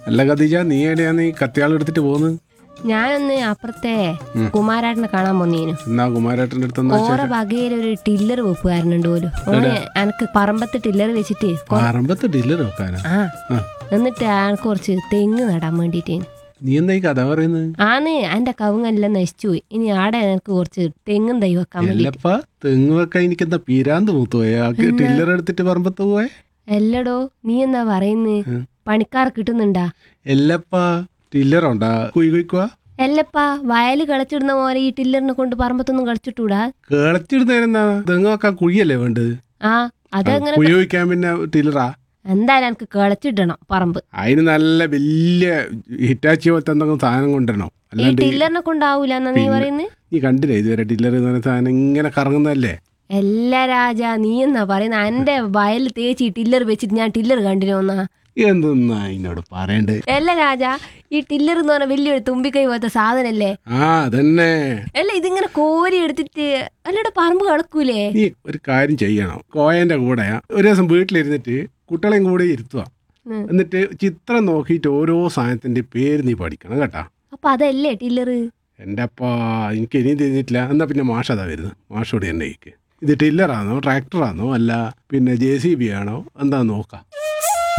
അല്ല ഖദീജ നീ എവിടെയാന്ന് ഈ കത്തിയാൾ എടുത്തിട്ട് പോകുന്നത് ഞാനൊന്ന് അപ്പുറത്തെ കുമാരാട്ടനെ കാണാൻ പോന്നീനു എന്നാ കുമാരേട്ടൻ്റെ അടുത്തെന്ന് വെച്ചാൽ ഓരോ വകയിൽ ഒരു ടില്ലർ വെപ്പുകാരനുണ്ട് പോലും ഓന് എനക്ക് പറമ്പത്ത് ടില്ലർ വെച്ചിട്ട് കൊ- പറമ്പത്ത് ഡില്ലർ വെക്കാനാ ആ ആ. എന്നിട്ട് അനക്ക് കുറച്ച് തെങ്ങ് നടാൻ വേണ്ടിട്ട് നീ എന്താ ഈ കഥ പറയുന്നത് ആന്ന് എന്റെ കവുങ്ങെല്ലാം നശിച്ചു പോയി ഇനി ആടെ എനിക്ക് കുറച്ച് തെങ്ങും തൈ വെക്കാൻ വേണ്ടി എല്ലപ്പ തെങ്ങ് വെക്കാൻ എനിക്കെന്താ പിരാന്ത് മൂത്ത് പോയ ആൾക്ക് ടില്ലർ എടുത്തിട്ട് പറമ്പത്ത് പോയെ എല്ലടോ നീ എന്താ പറയുന്നത് ഉം. പണിക്കാർ കിട്ടുന്നുണ്ടാ എല്ലപ്പ ടില്ലറുണ്ടാ കുയി കുയിക്കുവാ എല്ലപ്പാ വയല് കളിച്ചിടുന്ന പോലെ ഈ ടില്ലറിനെ കൊണ്ട് പറമ്പത്തൊന്നും കളിച്ചിട്ടൂടാ കേളച്ചിടുന്നേരെന്നാ തെങ്ങ് വെക്കാൻ കുഴിയല്ലേ വേണ്ടത് ആ അതെങ്ങനെ കുഴി വയ്ക്കാൻ പിന്നെ ടില്ലറാ എന്തായാലും എനിക്ക് കളിച്ചിടണം പറമ്പ് അതിന് നല്ല വലിയ ഹിറ്റാച്ചി പോലത്തെ എന്തെങ്കിലും സാധനം കൊണ്ടുവരണോ ഈ അല്ലാണ്ട് ടില്ലറിനെ കൊണ്ടാവൂല എന്നാ നീ പിന്നെ- പറയുന്നത് നീ കണ്ടില്ലേ ഇതുവരെ ടില്ലർ എന്ന് പറയുന്ന സാധനം ഇങ്ങനെ കറങ്ങുന്നതല്ലേ എല്ലാ രാജ നീ എന്നാ പറയുന്ന എന്റെ വയൽ തേച്ച് ഈ ടില്ലർ വെച്ചിട്ട് ഞാൻ ടില്ലർ കണ്ടിരുന്നാ എന്തെന്നാ എന്നോട് പറയണ്ടേ അല്ല രാജ ഈ ടില്ലർ എന്ന് പറഞ്ഞ വലിയൊരു തുമ്പിക്കൈ പോലത്തെ സാധനല്ലേ ആ അതന്നെ അല്ല ഇതിങ്ങനെ കോരി എടുത്തിട്ട് അല്ലടെ പറമ്പ് കളക്കൂലേ നീ ഒരു കാര്യം ചെയ്യണം കോയന്റെ കൂടെ ഒരു ദിവസം വീട്ടിലിരുന്നിട്ട് കുട്ടികളെയും കൂടെ ഇരുത്തുക ഉം. എന്നിട്ട് ചിത്രം നോക്കിയിട്ട് ഓരോ സാധനത്തിന്റെ പേര് നീ പഠിക്കണം കേട്ടാ അപ്പൊ അതല്ലേ ടില്ലർ എൻ്റെ അപ്പാ എനിക്ക് ഇനിയും തിരിഞ്ഞിട്ടില്ല എന്നാ പിന്നെ മാഷ് അതാ വരുന്നത് മാഷോട് എന്നെ ഇത് ടില്ലറാണോ ട്രാക്ടറാണോ അല്ല പിന്നെ ജെ സി ബി ആണോ എന്താ നോക്കാം